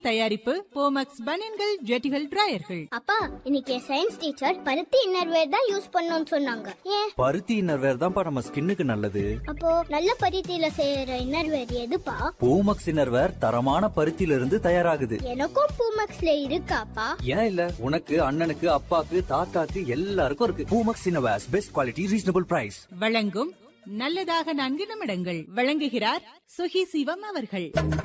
தயாரிப்பு போமக்ஸ் பனியன்கள் ஜெட்டிகள் டிராயர்கள் அப்பா இன்னைக்கு சயின்ஸ் டீச்சர் பருத்தி இன்னர்வேர் தான் யூஸ் பண்ணணும்னு சொன்னாங்க ஏன் பருத்தி இன்னர்வேர் தான்ப்பா நம்ம ஸ்கின்னுக்கு நல்லது அப்போ நல்ல பருத்தியில செய்யற இன்னர்வேர் எதுப்பா பூமக்ஸ் இன்னர்வேர் தரமான பருத்தியில இருந்து தயாராகுது எனக்கும் பூமக்ஸ்ல இருக்காப்பா ஏன் இல்ல உனக்கு அண்ணனுக்கு அப்பாக்கு தாத்தாக்கு எல்லாருக்கும் இருக்கு Poomex innerwears best quality reasonable price வழங்கும் நல்லதாக நான்கு நிமிடங்கள் வழங்குகிறார் சுகி சிவம் அவர்கள்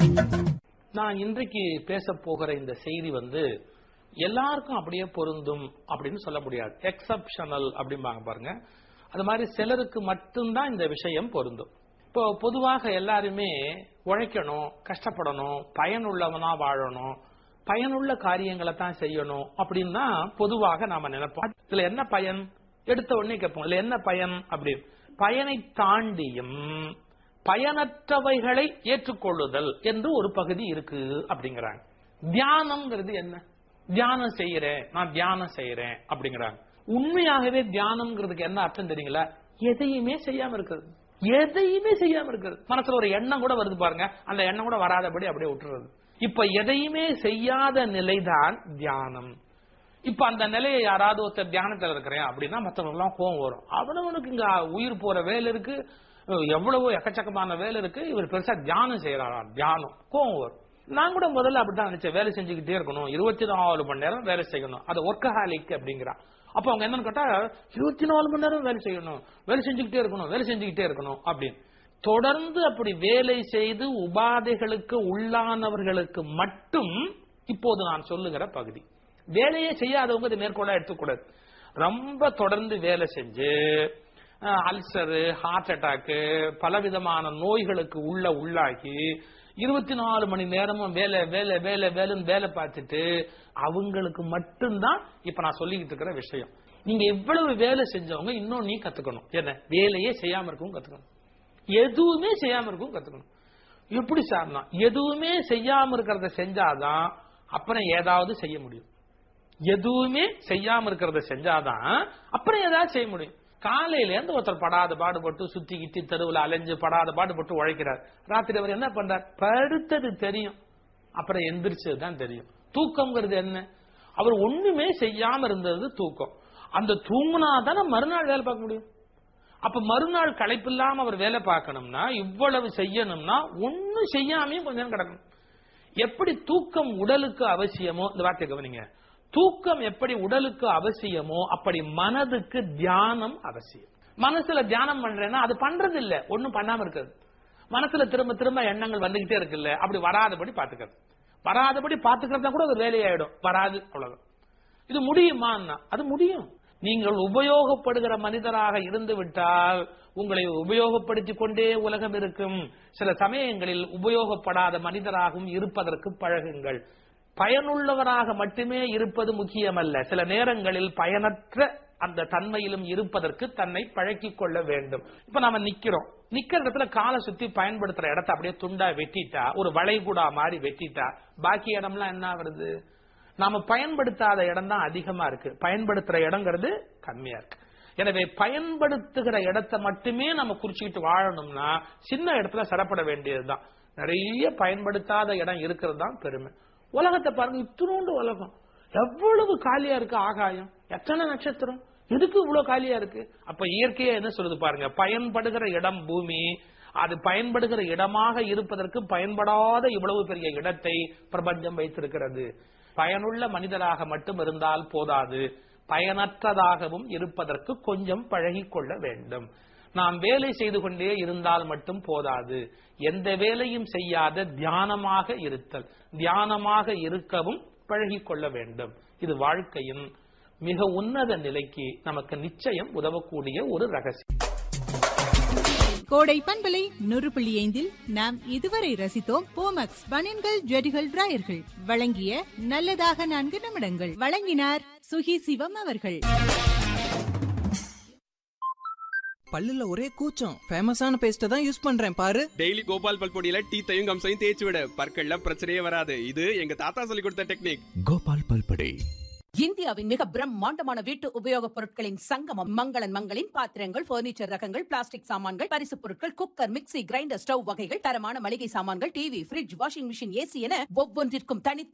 நான் இன்றைக்கு பேச போகிற இந்த செய்தி வந்து எல்லாருக்கும் அப்படியே பொருந்தும் அப்படின்னு சொல்ல முடியாது எக்ஸப்ஷனல் அப்படிம்பாங்க பாருங்க அது மாதிரி சிலருக்கு மட்டும்தான் இந்த விஷயம் பொருந்தும் இப்போ பொதுவாக எல்லாருமே உழைக்கணும் கஷ்டப்படணும் பயனுள்ளவனா வாழணும் பயனுள்ள காரியங்களை தான் செய்யணும் அப்படின்னு தான் பொதுவாக நாம நினைப்போம் இதுல என்ன பயன் எடுத்த உடனே கேட்போம் இதுல என்ன பயன் அப்படின்னு பயனை தாண்டியும் பயனற்றவைகளை ஏற்றுக்கொள்ளுதல் என்று ஒரு பகுதி இருக்கு அப்படிங்கிறாங்க தியானம்ங்கிறது என்ன தியானம் செய்யறேன் நான் தியானம் செய்யறேன் அப்படிங்கிறாங்க உண்மையாகவே தியானம்ங்கிறதுக்கு என்ன அர்த்தம் தெரியுங்களா எதையுமே செய்யாம இருக்கிறது எதையுமே செய்யாம இருக்கிறது மனசுல ஒரு எண்ணம் கூட வருது பாருங்க அந்த எண்ணம் கூட வராதபடி அப்படியே விட்டுறது இப்ப எதையுமே செய்யாத நிலைதான் தியானம் இப்ப அந்த நிலையை யாராவது ஒருத்தர் தியானத்துல இருக்கிறேன் அப்படின்னா மற்றவங்க எல்லாம் கோவம் வரும் அவனவனுக்கு இங்க உயிர் போற வேலை இருக்கு எவ்வளவோ எக்கச்சக்கமான வேலை இருக்கு இவர் பெருசா தியானம் செய்யறாரா தியானம் கோவம் வரும் நான் கூட முதல்ல அப்படிதான் நினைச்சேன் வேலை செஞ்சுக்கிட்டே இருக்கணும் இருபத்தி நாலு மணி நேரம் வேலை செய்யணும் அது ஒர்க்கஹாலிக் அப்படிங்கிறான் அப்ப அவங்க என்னன்னு கேட்டா இருபத்தி நாலு மணி நேரம் வேலை செய்யணும் வேலை செஞ்சுக்கிட்டே இருக்கணும் வேலை செஞ்சுக்கிட்டே இருக்கணும் அப்படின்னு தொடர்ந்து அப்படி வேலை செய்து உபாதைகளுக்கு உள்ளானவர்களுக்கு மட்டும் இப்போது நான் சொல்லுகிற பகுதி வேலையே செய்யாதவங்க இதை மேற்கொள்ள எடுத்துக்கூடாது ரொம்ப தொடர்ந்து வேலை செஞ்சு அல்சரு ஹார்ட் அட்டாக்கு பலவிதமான நோய்களுக்கு உள்ள உள்ளாகி இருபத்தி நாலு மணி நேரமும் வேலை வேலை வேலை வேலைன்னு வேலை பார்த்துட்டு அவங்களுக்கு மட்டும்தான் இப்ப நான் சொல்லிக்கிட்டு இருக்கிற விஷயம் நீங்க எவ்வளவு வேலை செஞ்சவங்க இன்னும் நீ கத்துக்கணும் என்ன வேலையே செய்யாம இருக்கவும் கத்துக்கணும் எதுவுமே செய்யாம இருக்கவும் கத்துக்கணும் எப்படி சார்னா எதுவுமே செய்யாம இருக்கிறத செஞ்சாதான் அப்புறம் ஏதாவது செய்ய முடியும் எதுவுமே செய்யாம இருக்கிறத செஞ்சாதான் அப்புறம் ஏதாவது செய்ய முடியும் காலையில இருந்து ஒருத்தர் படாத பாடுபட்டு சுத்தி கிட்டி தெருவில் அலைஞ்சு படாத பாடுபட்டு உழைக்கிறார் ராத்திரி அவர் என்ன பண்றார் படுத்தது தெரியும் அப்புறம் எந்திரிச்சது தான் தெரியும் தூக்கம்ங்கிறது என்ன அவர் ஒண்ணுமே செய்யாம இருந்தது தூக்கம் அந்த தூங்குனா தானே மறுநாள் வேலை பார்க்க முடியும் அப்ப மறுநாள் களைப்பில்லாம அவர் வேலை பார்க்கணும்னா இவ்வளவு செய்யணும்னா ஒன்னும் செய்யாமையும் கொஞ்ச நேரம் கிடக்கணும் எப்படி தூக்கம் உடலுக்கு அவசியமோ இந்த வார்த்தை கவனிங்க தூக்கம் எப்படி உடலுக்கு அவசியமோ அப்படி மனதுக்கு தியானம் அவசியம் மனசுல தியானம் பண்றேன்னா அது பண்றது இல்ல ஒண்ணும் பண்ணாம இருக்கிறது மனசுல திரும்ப திரும்ப எண்ணங்கள் வந்துகிட்டே இருக்குல்ல அப்படி வராதபடி பாத்துக்கிறது வராதபடி பாத்துக்கிறதா கூட ஒரு வேலையாயிடும் வராது அவ்வளவுதான் இது முடியுமான்னா அது முடியும் நீங்கள் உபயோகப்படுகிற மனிதராக இருந்து விட்டால் உங்களை உபயோகப்படுத்திக் கொண்டே உலகம் இருக்கும் சில சமயங்களில் உபயோகப்படாத மனிதராகவும் இருப்பதற்கு பழகுங்கள் பயனுள்ளவராக மட்டுமே இருப்பது முக்கியமல்ல சில நேரங்களில் பயனற்ற அந்த தன்மையிலும் இருப்பதற்கு தன்னை பழக்கிக் கொள்ள வேண்டும் இப்ப நாம நிக்கிறோம் நிக்கிற இடத்துல காலை சுத்தி பயன்படுத்துற இடத்த அப்படியே துண்டா வெட்டிட்டா ஒரு வளைகுடா மாதிரி வெட்டிட்டா பாக்கி இடம்லாம் என்ன வருது நாம பயன்படுத்தாத இடம் தான் அதிகமா இருக்கு பயன்படுத்துற இடங்கிறது கம்மியா இருக்கு எனவே பயன்படுத்துகிற இடத்தை மட்டுமே நம்ம குறிச்சுக்கிட்டு வாழணும்னா சின்ன இடத்துல சிறப்பட வேண்டியதுதான் நிறைய பயன்படுத்தாத இடம் இருக்கிறது தான் பெருமை உலகத்தை பாருங்க இத்தினோண்டு உலகம் எவ்வளவு காலியா இருக்கு ஆகாயம் எத்தனை நட்சத்திரம் எதுக்கு இவ்வளவு காலியா இருக்கு அப்ப இயற்கையா என்ன சொல்லுது பாருங்க பயன்படுகிற இடம் பூமி அது பயன்படுகிற இடமாக இருப்பதற்கு பயன்படாத இவ்வளவு பெரிய இடத்தை பிரபஞ்சம் வைத்திருக்கிறது பயனுள்ள மனிதராக மட்டும் இருந்தால் போதாது பயனற்றதாகவும் இருப்பதற்கு கொஞ்சம் பழகிக் கொள்ள வேண்டும் நாம் வேலை செய்து கொண்டே இருந்தால் மட்டும் போதாது எந்த வேலையும் செய்யாத தியானமாக இருத்தல் தியானமாக இருக்கவும் பழகிக் கொள்ள வேண்டும் இது வாழ்க்கையின் மிக உன்னத நிலைக்கு நமக்கு நிச்சயம் உதவக்கூடிய ஒரு ரகசியம் கோடை பண்பலை நூறு புள்ளி ஐந்தில் நாம் இதுவரை ரசித்தோம் போமக்ஸ் பனியன்கள் ஜெடிகள் டிராயர்கள் வழங்கிய நல்லதாக நான்கு நிமிடங்கள் வழங்கினார் சுகி சிவம் அவர்கள் பல்லுல ஒரே கூச்சம் ஃபேமஸான பேஸ்ட தான் யூஸ் பண்றேன் பாரு டெய்லி கோபால் பல்பொடியில டீத்தையும் கம்சையும் தேய்ச்சி விட பற்கள்ல பிரச்சனையே வராது இது எங்க தாத்தா சொல்லி கொடுத்த டெக்னிக் கோபால் பல்படை இந்தியாவின் மிக பிரம்மாண்டமான வீட்டு உபயோகப் பொருட்களின் சங்கமம் மங்களன் மங்களின் பாத்திரங்கள் பர்னிச்சர் ரகங்கள் பிளாஸ்டிக் சாமான்கள் பரிசுப் பொருட்கள் குக்கர் மிக்ஸி கிரைண்டர் ஸ்டவ் வகைகள் தரமான மளிகை சாமான்கள் TV fridge washing machine AC என ஒவ்வொன்றிற்கும் தனித்தனி